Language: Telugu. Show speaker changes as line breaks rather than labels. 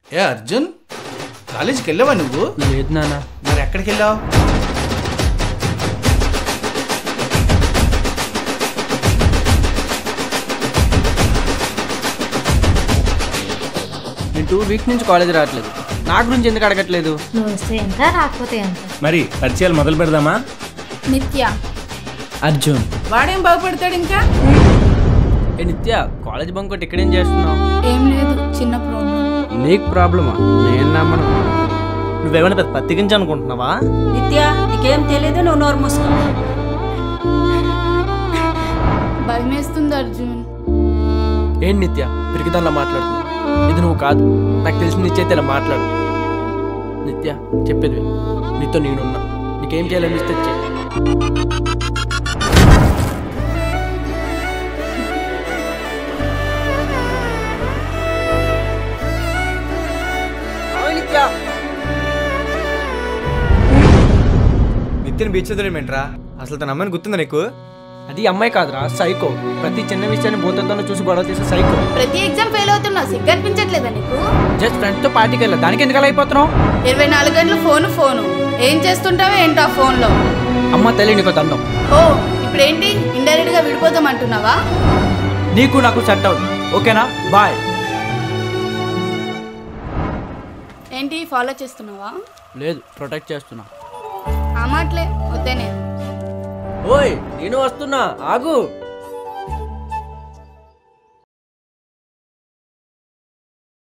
ఏ అర్జున్ కాలేజీకి వెళ్ళావా నువ్వు
లేదు నాన్న
మరి ఎక్కడికి వెళ్ళావు
నేను టూ వీక్స్ నుంచి కాలేజ్ రావట్లేదు నా గురించి ఎందుకు అడగట్లేదు
నువ్వు వస్తే ఎంత రాకపోతే ఎంత
మరి పరిచయాలు మొదలు పెడదామా
నిత్య
అర్జున్
వాడేం బాగుపడతాడు ఇంకా
ఏ నిత్య కాలేజ్ బంక్ కొట్టి ఇక్కడేం చేస్తున్నావు
ఏం లేదు చిన్న ప్రాబ్లం
నీకు ప్రాబ్లమా నేను నమ్మను
నువ్వేమైనా పెద్ద పత్తికించి అనుకుంటున్నావా
నిత్య నీకేం తెలియదు నువ్వు నోరు మూసుకో
భయమేస్తుంది అర్జున్
ఏంటి నిత్య పిరికిదానిలా మాట్లాడుతున్నావు ఇది నువ్వు కాదు నాకు తెలిసిన నిత్య ఇలా మాట్లాడు నిత్య చెప్పేది విను. నీతో నేనున్నా నీకేం చేయాలనిపిస్తే చెయ్యి నిత్య
నిత్యని బీచ్ వదిలేమేంట్రా అసలు తన అమ్మాయిని గుర్తుందా నీకు
అది అమ్మాయి కాదురా సైకో ప్రతి చిన్న విషయాన్ని భూతంతో చూసి గొడవ చేసే సైకో
ప్రతి ఎగ్జామ్ ఫెయిల్ అవుతున్నావు సిగ్గు అనిపించట్లేదా నీకు
జస్ట్ ఫ్రెండ్స్ తో పార్టీకి వెళ్ళా దానికి ఎందుకు అలా అయిపోతున్నావు
ఇరవై నాలుగు గంటలు ఫోను ఫోను ఏం చేస్తుంటావో ఏంటో ఆ ఫోన్లో
అమ్మ తల్లి నీకు దండం
ఓ ఇప్పుడు ఏంటి ఇండైరెక్ట్ గా విడిపోతాం అంటున్నావా
నీకు నాకు సెట్ అవుతుంది ఓకేనా బాయ్
ఏంటి ఫాలో చేస్తున్నావా
లేదు ప్రొటెక్ట్ చేస్తున్నా
ఆ మాటలే వద్దే నేను
ఓయ్ నేను వస్తున్నా ఆగు